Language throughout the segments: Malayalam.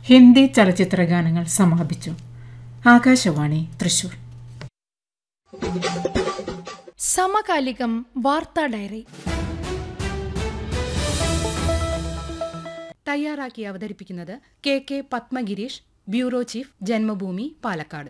ഹിന്ദി ചലച്ചിത്ര ഗാനങ്ങൾ സമാപിച്ചു ആകാശവാണി തൃശൂർ സമകാലികം വാർത്താ ഡയറി തയ്യാറാക്കി അവതരിപ്പിക്കുന്നത് K K Padmagireesh bureau chief Janmabhumi Palakkad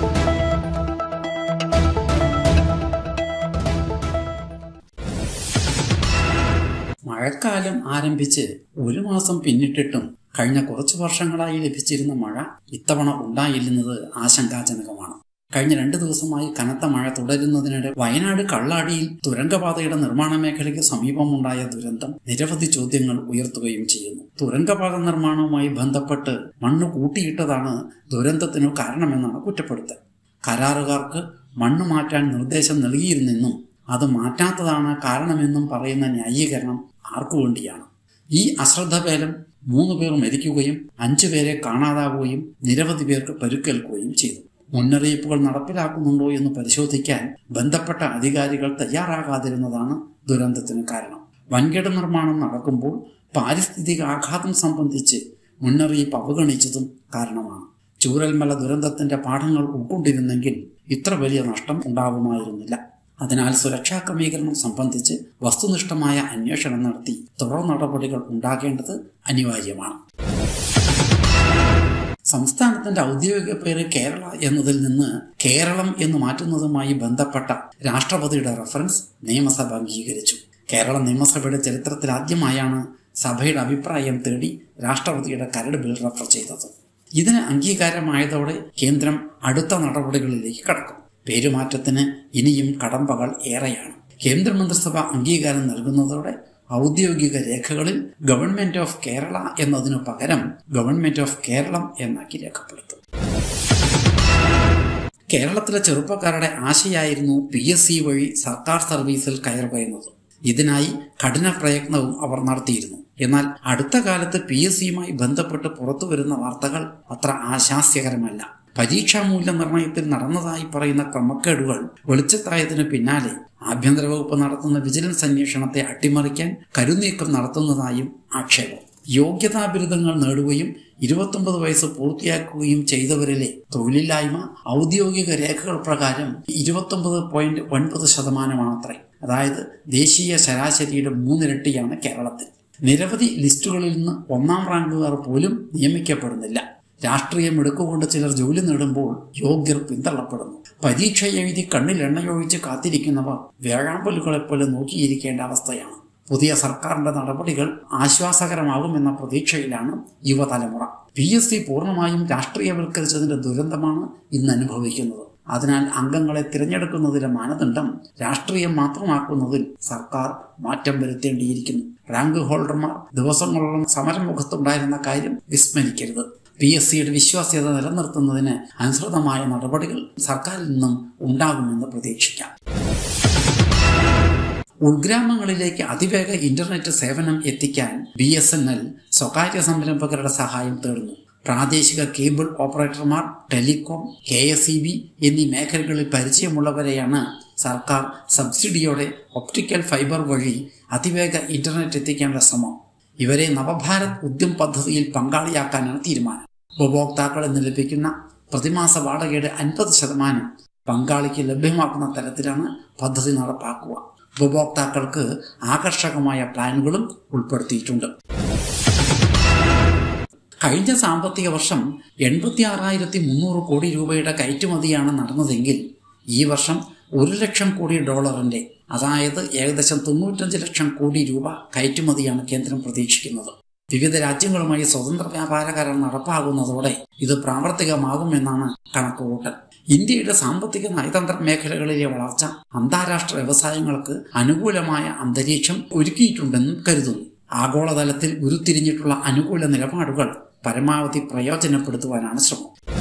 മഴക്കാലം ആരംഭിച്ച് ഒരു മാസം പിന്നിട്ടിട്ടും കഴിഞ്ഞ കുറച്ചു വർഷങ്ങളായി ലഭിച്ചിരുന്ന മഴ ഇത്തവണ ഉണ്ടായില്ലെന്നത് ആശങ്കാജനകമാണ് കഴിഞ്ഞ രണ്ടു ദിവസമായി കനത്ത മഴ തുടരുന്നതിനിടെ വയനാട് കള്ളാടിയിൽ തുരങ്കപാതയുടെ നിർമ്മാണ മേഖലയ്ക്ക് സമീപമുണ്ടായ ദുരന്തം നിരവധി ചോദ്യങ്ങൾ ഉയർത്തുകയും ചെയ്യുന്നു തുരങ്കപാത നിർമ്മാണവുമായി ബന്ധപ്പെട്ട് മണ്ണ് കൂട്ടിയിട്ടതാണ് ദുരന്തത്തിനു കാരണമെന്നാണ് കുറ്റപ്പെടുത്തൽ കരാറുകാർക്ക് മണ്ണ് മാറ്റാൻ നിർദ്ദേശം നൽകിയിരുന്നെന്നും അത് മാറ്റാത്തതാണ് കാരണമെന്നും പറയുന്ന ന്യായീകരണം ആർക്കു വേണ്ടിയാണ് ഈ അശ്രദ്ധവേലം മൂന്ന് പേർ മരിക്കുകയും അഞ്ചു പേരെ കാണാതാവുകയും നിരവധി പേർക്ക് പരുക്കേൽക്കുകയും ചെയ്തു മുന്നറിയിപ്പുകൾ നടപ്പിലാക്കുന്നുണ്ടോ എന്ന് പരിശോധിക്കാൻ ബന്ധപ്പെട്ട അധികാരികൾ തയ്യാറാകാതിരുന്നതാണ് ദുരന്തത്തിന് കാരണം വൻകിട നിർമ്മാണം നടക്കുമ്പോൾ പാരിസ്ഥിതിക ആഘാതം സംബന്ധിച്ച് മുന്നറിയിപ്പ് അവഗണിച്ചതും കാരണമാണ് ചൂരൽമല ദുരന്തത്തിന്റെ പാഠങ്ങൾ ഉൾക്കൊണ്ടിരുന്നെങ്കിൽ ഇത്ര വലിയ നഷ്ടം ഉണ്ടാവുമായിരുന്നില്ല അതിനാൽ സുരക്ഷാ ക്രമീകരണം സംബന്ധിച്ച് വസ്തുനിഷ്ഠമായ അന്വേഷണം നടത്തി തുടർ നടപടികൾ ഉണ്ടാകേണ്ടത് അനിവാര്യമാണ് സംസ്ഥാനത്തിന്റെ ഔദ്യോഗിക പേര് കേരള എന്നതിൽ നിന്ന് കേരളം എന്ന് മാറ്റുന്നതുമായി ബന്ധപ്പെട്ട രാഷ്ട്രപതിയുടെ റഫറൻസ് നിയമസഭ അംഗീകരിച്ചു കേരള നിയമസഭയുടെ ചരിത്രത്തിൽ ആദ്യമായാണ് സഭയുടെ അഭിപ്രായം തേടി രാഷ്ട്രപതിയുടെ കരട് ബിൽ റഫർ ചെയ്തത് ഇതിന് അംഗീകാരമായതോടെ കേന്ദ്രം അടുത്ത നടപടികളിലേക്ക് കടക്കും പേരുമാറ്റത്തിന് ഇനിയും കടമ്പകൾ ഏറെയാണ് കേന്ദ്രമന്ത്രിസഭ അംഗീകാരം നൽകുന്നതോടെ ഔദ്യോഗിക രേഖകളിൽ ഗവൺമെന്റ് ഓഫ് കേരള എന്നതിനു പകരം ഗവൺമെന്റ് ഓഫ് കേരളം എന്നാക്കി രേഖപ്പെടുത്തും കേരളത്തിലെ ചെറുപ്പക്കാരുടെ ആശയായിരുന്നു പി എസ് സി വഴി സർക്കാർ സർവീസിൽ കയറുക എന്നത് ഇതിനായി കഠിന പ്രയത്നവും അവർ നടത്തിയിരുന്നു എന്നാൽ അടുത്ത കാലത്ത് പി എസ് സിയുമായി ബന്ധപ്പെട്ട് പുറത്തു വരുന്ന വാർത്തകൾ അത്ര ആശാസ്യകരമല്ല പരീക്ഷാ മൂല്യനിർണ്ണയത്തിൽ നടന്നതായി പറയുന്ന ക്രമക്കേടുകൾ വെളിച്ചത്തായതിനു പിന്നാലെ ആഭ്യന്തര വകുപ്പ് നടത്തുന്ന വിജിലൻസ് അന്വേഷണത്തെ അട്ടിമറിക്കാൻ കരുനീക്കം നടത്തുന്നതായും ആക്ഷേപം യോഗ്യതാ ബിരുദങ്ങൾ നേടുകയും ഇരുപത്തൊമ്പത് വയസ്സ് പൂർത്തിയാക്കുകയും ചെയ്തവരിലെ തൊഴിലില്ലായ്മ ഔദ്യോഗിക രേഖകൾ പ്രകാരം ഇരുപത്തൊമ്പത് പോയിന്റ് ഒൻപത് ശതമാനമാണത്രേ അതായത് ദേശീയ ശരാശരിയുടെ മൂന്നിരട്ടിയാണ് കേരളത്തിൽ നിരവധി ലിസ്റ്റുകളിൽ നിന്ന് ഒന്നാം റാങ്കുകാർ പോലും നിയമിക്കപ്പെടുന്നില്ല രാഷ്ട്രീയം എടുക്കുകൊണ്ട് ചിലർ ജോലി നേടുമ്പോൾ യോഗ്യർ പിന്തള്ളപ്പെടുന്നു പരീക്ഷ എഴുതി കണ്ണിൽ എണ്ണയൊഴിച്ച് കാത്തിരിക്കുന്നവർ വേഴാമ്പലുകളെപ്പോലെ നോക്കിയിരിക്കേണ്ട അവസ്ഥയാണ് പുതിയ സർക്കാരിന്റെ നടപടികൾ ആശ്വാസകരമാകുമെന്ന പ്രതീക്ഷയിലാണ് യുവതലമുറ പി എസ് സി പൂർണ്ണമായും രാഷ്ട്രീയവൽക്കരിച്ചതിന്റെ ദുരന്തമാണ് ഇന്ന് അനുഭവിക്കുന്നത് അതിനാൽ അംഗങ്ങളെ തിരഞ്ഞെടുക്കുന്നതിലെ മാനദണ്ഡം രാഷ്ട്രീയം മാത്രമാക്കുന്നതിൽ സർക്കാർ മാറ്റം വരുത്തേണ്ടിയിരിക്കുന്നു റാങ്ക് ഹോൾഡർമാർ ദിവസങ്ങളോളം സമരമുഖത്തുണ്ടായിരുന്ന കാര്യം വിസ്മരിക്കരുത് പി എസ് സിയുടെ വിശ്വാസ്യത നിലനിർത്തുന്നതിന് അനുസൃതമായ നടപടികൾ സർക്കാരിൽ നിന്നും ഉണ്ടാകുമെന്ന് പ്രതീക്ഷിക്കാം ഉൾഗ്രാമങ്ങളിലേക്ക് അതിവേഗ ഇന്റർനെറ്റ് സേവനം എത്തിക്കാൻ ബി എസ് എൻ എൽ സ്വകാര്യ സംരംഭകരുടെ സഹായം തേടുന്നു പ്രാദേശിക കേബിൾ ഓപ്പറേറ്റർമാർ telecom K S E B എന്നീ മേഖലകളിൽ പരിചയമുള്ളവരെയാണ് സർക്കാർ സബ്സിഡിയോടെ ഒപ്റ്റിക്കൽ ഫൈബർ വഴി അതിവേഗ ഇന്റർനെറ്റ് എത്തിക്കേണ്ട ശ്രമം ഇവരെ നവഭാരത് ഉദ്യം പദ്ധതിയിൽ പങ്കാളിയാക്കാനാണ് തീരുമാനം ഉപഭോക്താക്കളിൽ നിന്ന് ലഭിക്കുന്ന പ്രതിമാസ വാടകയുടെ അൻപത് ശതമാനം പങ്കാളിക്ക് ലഭ്യമാക്കുന്ന തരത്തിലാണ് പദ്ധതി നടപ്പാക്കുക ഉപഭോക്താക്കൾക്ക് ആകർഷകമായ പ്ലാനുകളും ഉൾപ്പെടുത്തിയിട്ടുണ്ട് കഴിഞ്ഞ സാമ്പത്തിക വർഷം എൺപത്തി ആറായിരത്തി മുന്നൂറ് കോടി രൂപയുടെ കയറ്റുമതിയാണ് നടന്നതെങ്കിൽ ഈ വർഷം ഒരു ലക്ഷം കോടി ഡോളറിന്റെ അതായത് ഏകദേശം തൊണ്ണൂറ്റഞ്ച് ലക്ഷം കോടി രൂപ കയറ്റുമതിയാണ് കേന്ദ്രം പ്രതീക്ഷിക്കുന്നത് വിവിധ രാജ്യങ്ങളുമായി സ്വതന്ത്ര വ്യാപാര കരാർ നടപ്പാകുന്നതോടെ ഇത് പ്രാവർത്തികമാകുമെന്നാണ് കണക്കുകൂട്ടൽ ഇന്ത്യയുടെ സാമ്പത്തിക നയതന്ത്ര മേഖലകളിലെ വളർച്ച അന്താരാഷ്ട്ര വ്യവസായങ്ങൾക്ക് അനുകൂലമായ അന്തരീക്ഷം ഒരുക്കിയിട്ടുണ്ടെന്നും കരുതുന്നു ആഗോളതലത്തിൽ ഉരുത്തിരിഞ്ഞിട്ടുള്ള അനുകൂല നിലപാടുകൾ പരമാവധി പ്രയോജനപ്പെടുത്തുവാനാണ് ശ്രമം